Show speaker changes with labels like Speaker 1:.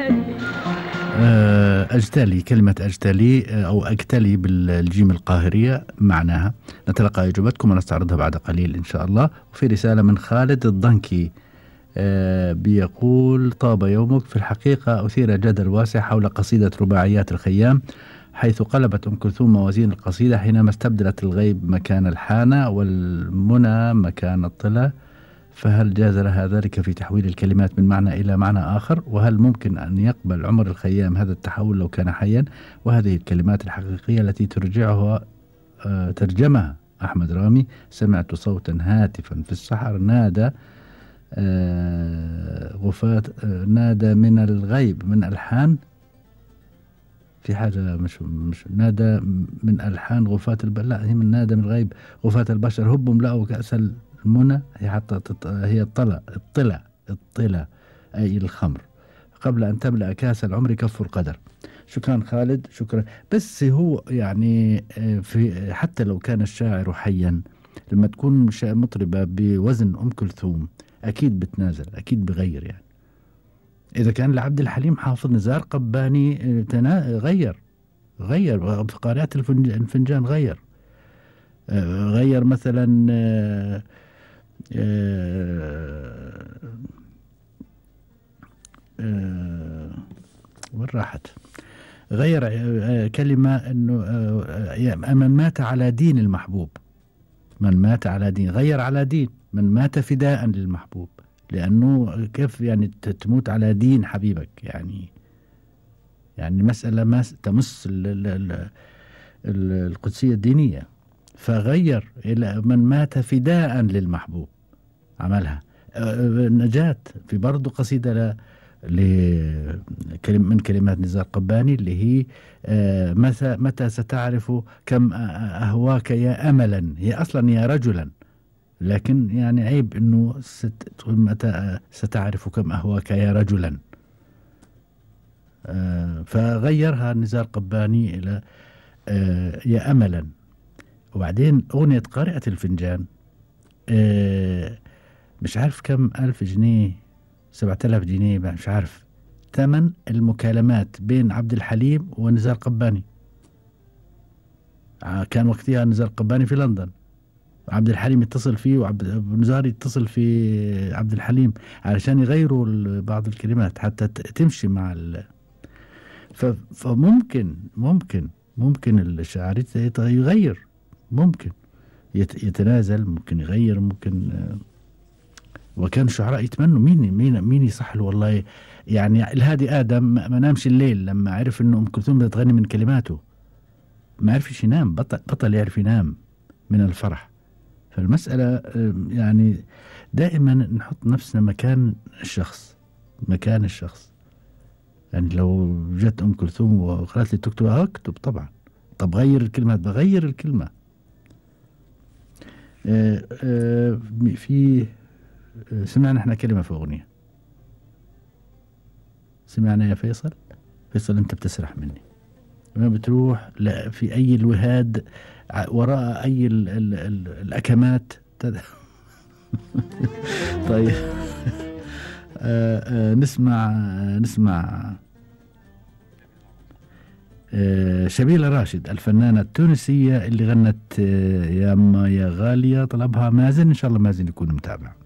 Speaker 1: أجتلي كلمة أجتلي أو أجتلي بالجيم القاهرية معناها نتلقى إجابتكم ونستعرضها بعد قليل إن شاء الله وفي رسالة من خالد الضنكي بيقول طاب يومك في الحقيقة أثير جدل واسع حول قصيدة رباعيات الخيام حيث قلبت أم كلثوم موازين القصيدة حينما استبدلت الغيب مكان الحانة والمنى مكان الطلا فهل جاز لها ذلك في تحويل الكلمات من معنى إلى معنى آخر وهل ممكن أن يقبل عمر الخيام هذا التحول لو كان حيا وهذه الكلمات الحقيقية التي ترجعها آه، ترجمها أحمد رامي سمعت صوتا هاتفا في الصحر نادى آه، غفاة آه، نادى من الغيب من ألحان في حاجة مش مش نادى من ألحان غفاة البشر لا هي من نادى من الغيب غفاة البشر هبهم لقوا كأس المنى هي حتى هي الطلع الطلع الطلع أي الخمر قبل أن تملأ كأس العمر كف القدر شكرا خالد شكرا بس هو يعني آه، في حتى لو كان الشاعر حيا لما تكون مطربة بوزن أم كلثوم أكيد بتنازل أكيد بغير يعني إذا كان لعبد الحليم حافظ نزار قباني آه، غير غير في قارئات الفنجان غير آه، غير مثلا وين راحت غير كلمة أنه من مات على دين المحبوب من مات على دين غير على دين من مات فداء للمحبوب لأنه كيف يعني تموت على دين حبيبك يعني يعني مسألة ما تمس القدسية الدينية فغير إلى من مات فداء للمحبوب عملها نجاة في برضه قصيدة من كلمات نزار قباني اللي هي متى متى ستعرف كم أهواك يا أملا هي أصلا يا رجلا لكن يعني عيب انه ست متى ستعرف كم اهواك يا رجلا آه فغيرها نزار قباني الى آه يا املا وبعدين اغنيه قارئه الفنجان آه مش عارف كم الف جنيه سبعة آلاف جنيه مش عارف ثمن المكالمات بين عبد الحليم ونزار قباني آه، كان وقتها نزار قباني في لندن عبد الحليم يتصل فيه وعبد نزار يتصل في عبد الحليم علشان يغيروا بعض الكلمات حتى تمشي مع فممكن ممكن ممكن الشاعر يغير ممكن يتنازل ممكن يغير ممكن وكان الشعراء يتمنوا مين مين مين يصح له والله يعني الهادي ادم ما نامش الليل لما عرف انه ام كلثوم بتغني من كلماته ما عرفش ينام بطل بطل يعرف ينام من الفرح فالمسألة يعني دائما نحط نفسنا مكان الشخص مكان الشخص يعني لو جت أم كلثوم وقالت لي تكتب أكتب طبعا طب غير الكلمات بغير الكلمة آه، آه، في سمعنا احنا كلمة في أغنية سمعنا يا فيصل فيصل أنت بتسرح مني ما بتروح لا في أي الوهاد وراء أي ال ال ال الأكمات طيب آه آه نسمع آه نسمع آه شبيلة راشد الفنانة التونسية اللي غنت آه، يا أما يا غالية طلبها مازن إن شاء الله مازن يكون متابع